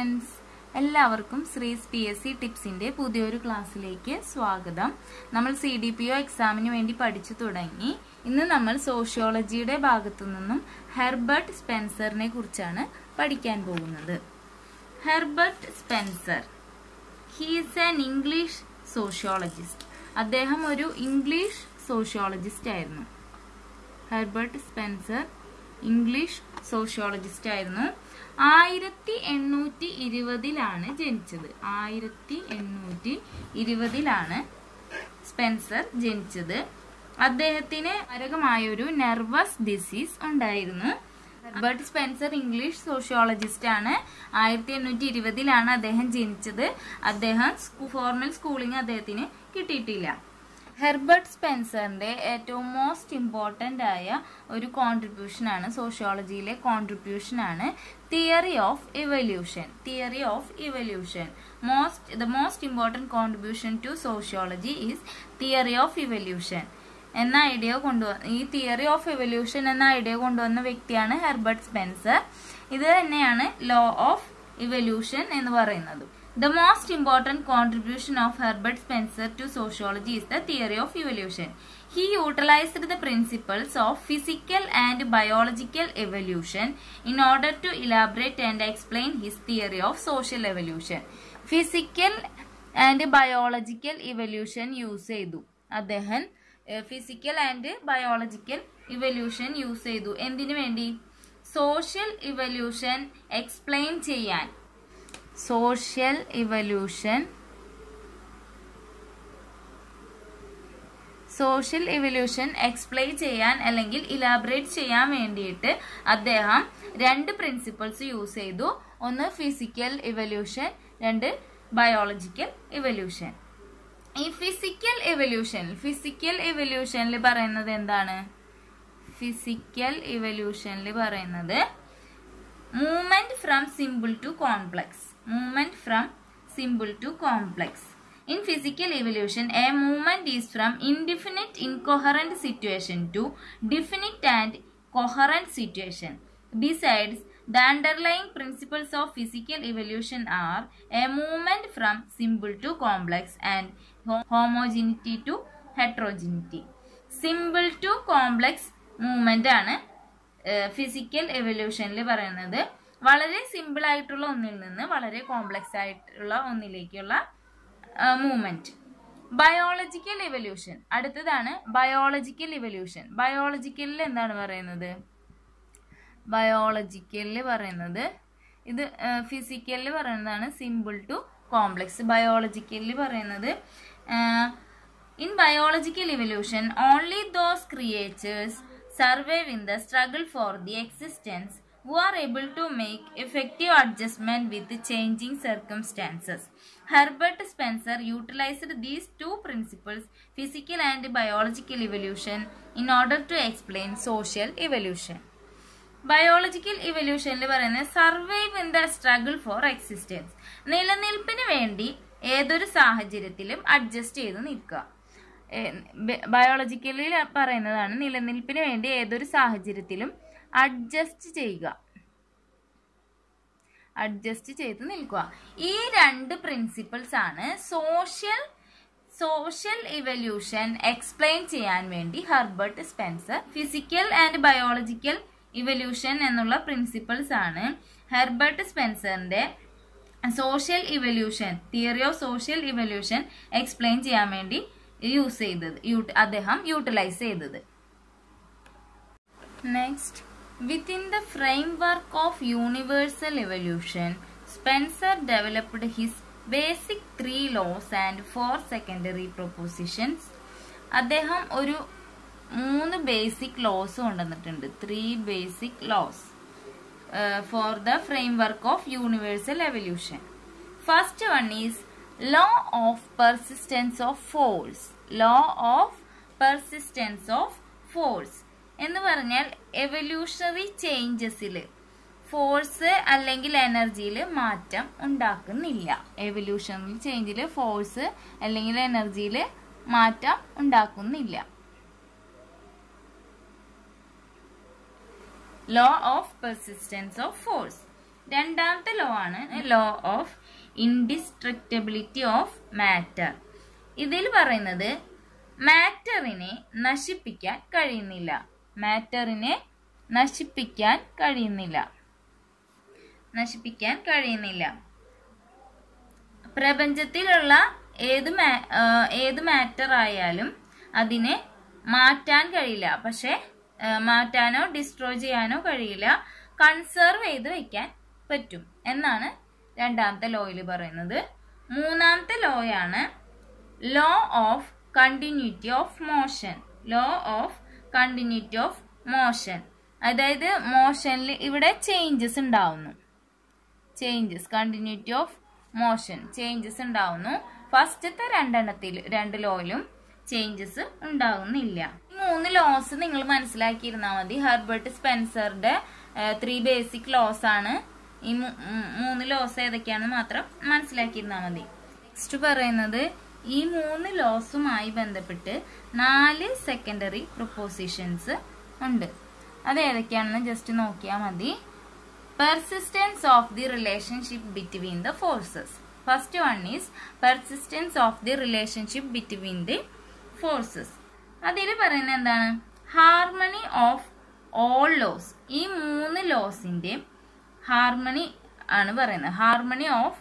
Friends എല്ലാവർക്കും Sree's P S C ടിപ്സിന്റെ പുതിയൊരു ക്ലാസ്സിലേക്ക് സ്വാഗതം നമ്മൾ സി ഡി പി ഒ എക്സാമിന് വേണ്ടി പഠിച്ചു തുടങ്ങി ഇന്ന് നമ്മൾ സോഷ്യോളജിയുടെ ഭാഗത്തു നിന്നും ഹെർബർട്ട് സ്പെൻസറിനെ കുറിച്ചാണ് പഠിക്കാൻ പോകുന്നത് Herbert Spencer he's an English sociologist അദ്ദേഹം ഒരു ഇംഗ്ലീഷ് സോഷ്യോളജിസ്റ്റ് ആയിരുന്നു ഹെർബർട്ട് സ്പെൻസർ ഇംഗ്ലീഷ് സോഷ്യോളജിസ്റ്റ് ആയിരുന്നു ആയിരത്തി എണ്ണൂറ്റി ഇരുപതിലാണ് ജനിച്ചത് ആയിരത്തി എണ്ണൂറ്റി ഇരുപതിലാണ് സ്പെൻസർ ജനിച്ചത് അദ്ദേഹത്തിന് മാരകമായൊരു നെർവസ് ഡിസീസ് ഉണ്ടായിരുന്നു ഹെർബർട്ട് സ്പെൻസർ ഇംഗ്ലീഷ് സോഷ്യോളജിസ്റ്റ് ആണ് ആയിരത്തി എണ്ണൂറ്റി ഇരുപതിലാണ് അദ്ദേഹം ജനിച്ചത് അദ്ദേഹം ഫോർമൽ സ്കൂളിംഗ് അദ്ദേഹത്തിന് കിട്ടിയിട്ടില്ല ഹെർബർട്ട് സ്പെൻസറിന്റെ ഏറ്റവും മോസ്റ്റ് ഇമ്പോർട്ടൻ്റ് ആയ ഒരു കോൺട്രിബ്യൂഷൻ ആണ് സോഷ്യോളജിയിലെ കോൺട്രിബ്യൂഷൻ ആണ് theory of evolution theory of evolution most the most important contribution to sociology is theory of evolution എന്ന ഐഡിയ കൊണ്ടുവന്ന ഈ തിയറി ഓഫ് ഇവല്യൂഷൻ എന്ന ഐഡിയ കൊണ്ടുവന്ന വ്യക്തിയാണ് ഹെർബർട്ട് സ്പെൻസർ ഇത് തന്നെയാണ് ലോ ഓഫ് ഇവല്യൂഷൻ എന്ന് പറയുന്നത് The most important contribution of Herbert Spencer to sociology is the theory of evolution. He utilized the principles of physical and biological evolution in order to elaborate and explain his theory of social evolution. Physical and biological evolution use ചെയ്തു അദ്ദേഹം physical and biological evolution use ചെയ്തു എന്തിനു വേണ്ടി social evolution explain ചെയ്യാൻ social evolution social evolution explain ചെയ്യാൻ അല്ലെങ്കിൽ elaborate ചെയ്യാൻ വേണ്ടിയിട്ട് അദ്ദേഹം രണ്ട് പ്രിൻസിപ്പിൾസ് യൂസ് ചെയ്തു ഒന്ന് ഫിസിക്കൽ ഇവല്യൂഷൻ രണ്ട് ബയോളജിക്കൽ ഇവല്യൂഷൻ ഈ ഫിസിക്കൽ ഇവല്യൂഷൻ ഫിസിക്കൽ ഇവല്യൂഷനിൽ പറയുന്നത് എന്താണ് ഫിസിക്കൽ ഇവല്യൂഷനിൽ പറയുന്നത് movement from simple to complex movement from simple to complex. In physical evolution, a movement is from indefinite incoherent situation to definite and coherent situation. Besides, the underlying principles of physical evolution are a movement from simple to complex and homogeneity to heterogeneity. Simple to complex movement ആണ് physical എവല്യൂഷനിൽ പറയുന്നത് വളരെ simple ആയിട്ടുള്ള ഒന്നിൽ നിന്ന് വളരെ complex ആയിട്ടുള്ള ഒന്നിലേക്കുള്ള മൂവ്മെന്റ് ബയോളജിക്കൽ ഇവല്യൂഷൻ അടുത്തതാണ് ബയോളജിക്കൽ ഇവല്യൂഷൻ ബയോളജിക്കലിൽ എന്താണ് പറയുന്നത് ബയോളജിക്കലിൽ പറയുന്നത് ഇത് ഫിസിക്കലിൽ പറയുന്നതാണ് സിമ്പിൾ ടു കോംപ്ലക്സ് ബയോളജിക്കലിൽ പറയുന്നത് in biological evolution only those creatures survive in the struggle for the existence who are able to make effective adjustment with changing circumstances. Herbert Spencer utilized these two principles, physical and biological evolution, in order to explain social evolution. Biological ഇവല്യൂഷനിൽ പറയുന്നത് survive in the struggle for existence നിലനിൽപ്പിന് വേണ്ടി ഏതൊരു സാഹചര്യത്തിലും adjust ചെയ്ത് നിൽക്കുക ബയോളജിക്കലിൽ പറയുന്നതാണ് നിലനിൽപ്പിന് വേണ്ടി ഏതൊരു സാഹചര്യത്തിലും അഡ്ജസ്റ്റ് ചെയ്യുക അഡ്ജസ്റ്റ് ചെയ്ത് നിൽക്കുക ഈ രണ്ട് പ്രിൻസിപ്പിൾസ് ആണ് സോഷ്യൽ സോഷ്യൽ ഇവല്യൂഷൻ എക്സ്പ്ലെയിൻ ചെയ്യാൻ വേണ്ടി Herbert Spencer physical and biological evolution എന്നുള്ള പ്രിൻസിപ്പിൾസ് ആണ് ഹെർബർട്ട് സ്പെൻസറിന്റെ social evolution theory of social evolution explain ചെയ്യാൻ വേണ്ടി യൂസ് ചെയ്തത് അദ്ദേഹം യൂട്ടിലൈസ് ചെയ്തത് next Within the framework of universal evolution, Spencer developed his basic three laws and four secondary propositions. അദ്ദേഹം ഒരു മൂന്ന് ബേസിക് ലോസ് കൊണ്ടുവന്നിട്ടുണ്ട് three basic laws for the framework of universal evolution first one is law of persistence of force law of persistence of force എന്ന് പറഞ്ഞാൽ evolutionary ചേഞ്ചസിൽ force അല്ലെങ്കിൽ എനർജിയിൽ മാറ്റം ഉണ്ടാക്കുന്നില്ല എവല്യൂഷണറി ചേഞ്ചിൽ ഫോഴ്സ് അല്ലെങ്കിൽ എനർജിയിൽ മാറ്റം ഉണ്ടാക്കുന്നില്ല law of persistence of force രണ്ടാമത്തെ ലോ ആണ് law of indestructibility of matter ഇതിൽ പറയുന്നത് മാറ്ററിനെ നശിപ്പിക്കാൻ കഴിയുന്നില്ല മാറ്ററിനെ നശിപ്പിക്കാൻ കഴിയുന്നില്ല നശിപ്പിക്കാൻ കഴിയുന്നില്ല പ്രപഞ്ചത്തിലുള്ള ഏത് മാ- ആ, ഏത് മാറ്റർ ആയാലും അതിനെ മാറ്റാൻ കഴിയില്ല പക്ഷെ ആ, മാറ്റാനോ ഡിസ്ട്രോയ് ചെയ്യാനോ കഴിയില്ല കൺസേർവ് ചെയ്ത് വെക്കാൻ പറ്റും എന്നാണ് രണ്ടാമത്തെ ലോയിൽ പറയുന്നത് മൂന്നാമത്തെ ലോയാണ് law of continuity of motion law of continuity of motion അതായത് മോഷനിൽ ഇവിടെ ചേഞ്ചസ് ഉണ്ടാവുന്നു changes continuity of motion changes ഉണ്ടാവുന്നു ഫസ്റ്റത്തെ രണ്ടെണ്ണത്തിൽ രണ്ട് ലോയിലും ചേഞ്ചസ് ഉണ്ടാകുന്നില്ല ഈ മൂന്ന് ലോസ് നിങ്ങൾ മനസ്സിലാക്കിയിരുന്നാൽ മതി ഹെർബർട്ട് സ്പെൻസറുടെ ത്രീ ബേസിക് ലോസ് ആണ് ഈ മൂ- ഉം, മൂന്ന് ലോസ് ഏതൊക്കെയാണെന്ന് മാത്രം മനസ്സിലാക്കിയിരുന്നാൽ മതി നെക്സ്റ്റ് പറയുന്നത് ഈ മൂന്ന് ലോസുമായി ബന്ധപ്പെട്ട് നാല് സെക്കൻഡറി പ്രൊപ്പോസിഷൻസ് ഉണ്ട് അത് ഏതൊക്കെയാണെന്ന് ജസ്റ്റ് നോക്കിയാൽ മതി persistence of the relationship between the forces first one is persistence of the relationship between the forces അതിൽ പറയുന്നത് എന്താണ് ഹാർമണി ഓഫ് ഓൾ ലോസ് ഈ മൂന്ന് ലോസിന്റെ ഹാർമണി ആണ് പറയുന്നത് harmony of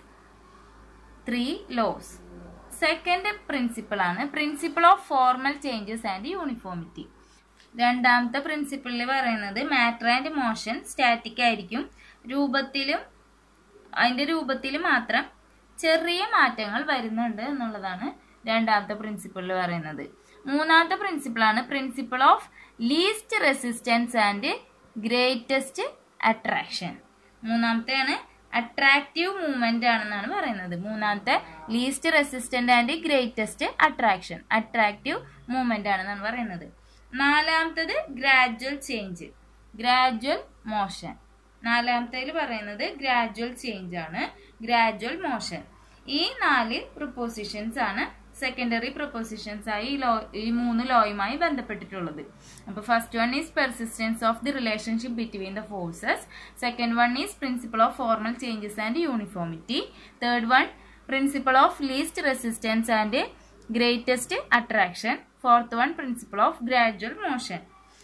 three laws second principle ആണ് principle of formal changes and uniformity രണ്ടാമത്തെ പ്രിൻസിപ്പിളിൽ പറയുന്നത് മാറ്റർ ആൻഡ് മോഷൻ സ്റ്റാറ്റിക് ആയിരിക്കും രൂപത്തിലും അതിന്റെ രൂപത്തിൽ മാത്രം ചെറിയ മാറ്റങ്ങൾ വരുന്നുണ്ട് എന്നുള്ളതാണ് രണ്ടാമത്തെ പ്രിൻസിപ്പിളിൽ പറയുന്നത് മൂന്നാമത്തെ പ്രിൻസിപ്പിളാണ് principle of least resistance and greatest attraction മൂന്നാമത്തെയാണ് അട്രാക്റ്റീവ് മൂവ്മെന്റ് ആണെന്നാണ് പറയുന്നത് മൂന്നാമത്തെ least resistant and greatest attraction attractive movement ആണെന്നാണ് പറയുന്നത് നാലാമത്തത് ഗ്രാജുവൽ ചേഞ്ച് ഗ്രാജുവൽ മോഷൻ നാലാമത്തേൽ പറയുന്നത് ഗ്രാജുവൽ ചേഞ്ച് ആണ് ഗ്രാജുവൽ മോഷൻ ഈ നാല് പ്രൊപ്പോസിഷൻസ് ആണ് സെക്കൻഡറി പ്രൊപ്പോസിഷൻസ് ആയി ഈ ലോ ഈ മൂന്ന് ലോയുമായി ബന്ധപ്പെട്ടിട്ടുള്ളത് അപ്പൊ first one is persistence of the relationship between the forces second one is principle of formal changes and uniformity third one principle of least resistance and greatest attraction fourth one principle of gradual motion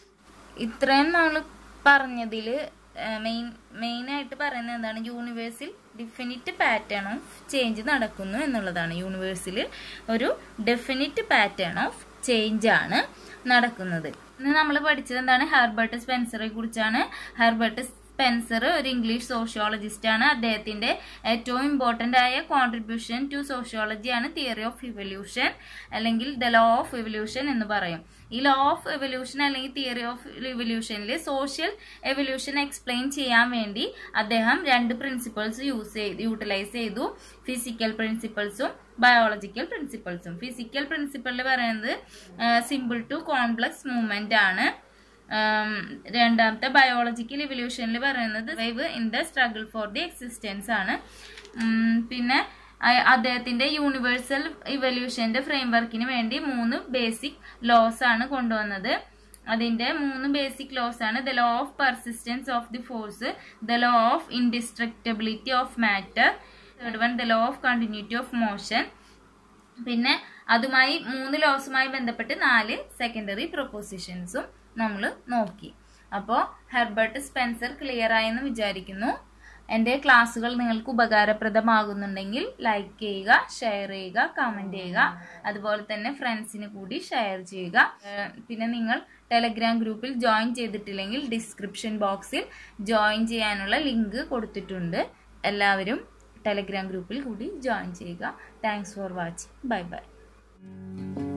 ഇത്രയും നമ്മൾ പറഞ്ഞതിൽ main main ആയിട്ട് പറയുന്നത് എന്താണ് യൂണിവേഴ്സിൽ definite pattern of change നടക്കുന്നു എന്നുള്ളതാണ് യൂണിവേഴ്സിൽ ഒരു ഡെഫിനിറ്റ് പാറ്റേൺ ഓഫ് ചേഞ്ച് ആണ് നടക്കുന്നത് ഇന്ന് നമ്മൾ പഠിച്ചത് എന്താണ് ഹെർബർട്ട് സ്പെൻസറെ കുറിച്ചാണ് ഹെർബർട്ട് സ്പെൻസർ ഒരു ഇംഗ്ലീഷ് സോഷ്യോളജിസ്റ്റ് ആണ് അദ്ദേഹത്തിന്റെ ഏറ്റവും ഇമ്പോർട്ടന്റ് ആയ കോൺട്രിബ്യൂഷൻ ടു സോഷ്യോളജി ആണ് തിയറി ഓഫ് ഇവല്യൂഷൻ അല്ലെങ്കിൽ ദ ലോ ഓഫ് ഇവല്യൂഷൻ എന്ന് പറയും ഈ ലോ ഓഫ് എവല്യൂഷൻ അല്ലെങ്കിൽ തിയറി ഓഫ് ഇവല്യൂഷനിൽ സോഷ്യൽ എവല്യൂഷൻ എക്സ്പ്ലെയിൻ ചെയ്യാൻ വേണ്ടി അദ്ദേഹം രണ്ട് പ്രിൻസിപ്പിൾസ് യൂസ് ചെയ്ത് യൂട്ടിലൈസ് ചെയ്തു ഫിസിക്കൽ പ്രിൻസിപ്പിൾസും ബയോളജിക്കൽ പ്രിൻസിപ്പിൾസും ഫിസിക്കൽ പ്രിൻസിപ്പിളിൽ പറയുന്നത് സിമ്പിൾ ടു കോംപ്ലക്സ് മൂവ്മെന്റ് ആണ് ഉം, രണ്ടാമത്തെ ബയോളജിക്കൽ ഇവല്യൂഷനിൽ പറയുന്നത് വൈവ് in the struggle for the existence ആണ് ഉം, പിന്നെ അ- അദ്ദേഹത്തിന്റെ യൂണിവേഴ്സൽ ഇവല്യൂഷന്റെ ഫ്രെയിംവർക്കിന് വേണ്ടി മൂന്ന് ബേസിക് ലോസ് ആണ് കൊണ്ടുവന്നത് അതിന്റെ മൂന്ന് ബേസിക് ലോസ് ആണ് the law of persistence of the force the law of indestructibility of matter third one the law of continuity of motion പിന്നെ അതുമായി മൂന്ന് ലോസുമായി ബന്ധപ്പെട്ട് നാല് സെക്കൻഡറി പ്രൊപ്പോസിഷൻസും നമ്മൾ നോക്കി അപ്പോൾ ഹെർബർട്ട് സ്പെൻസർ ക്ലിയർ ആയെന്ന് വിചാരിക്കുന്നു എൻ്റെ ക്ലാസ്സുകൾ നിങ്ങൾക്ക് ഉപകാരപ്രദമാകുന്നുണ്ടെങ്കിൽ ലൈക്ക് ചെയ്യുക ഷെയർ ചെയ്യുക കമൻറ്റ് ചെയ്യുക അതുപോലെ തന്നെ ഫ്രണ്ട്സിന് കൂടി ഷെയർ ചെയ്യുക ഏഹ് പിന്നെ നിങ്ങൾ ടെലഗ്രാം ഗ്രൂപ്പിൽ ജോയിൻ ചെയ്തിട്ടില്ലെങ്കിൽ ഡിസ്ക്രിപ്ഷൻ ബോക്സിൽ ജോയിൻ ചെയ്യാനുള്ള ലിങ്ക് കൊടുത്തിട്ടുണ്ട് എല്ലാവരും ടെലഗ്രാം ഗ്രൂപ്പിൽ കൂടി ജോയിൻ ചെയ്യുക thanks for watching bye by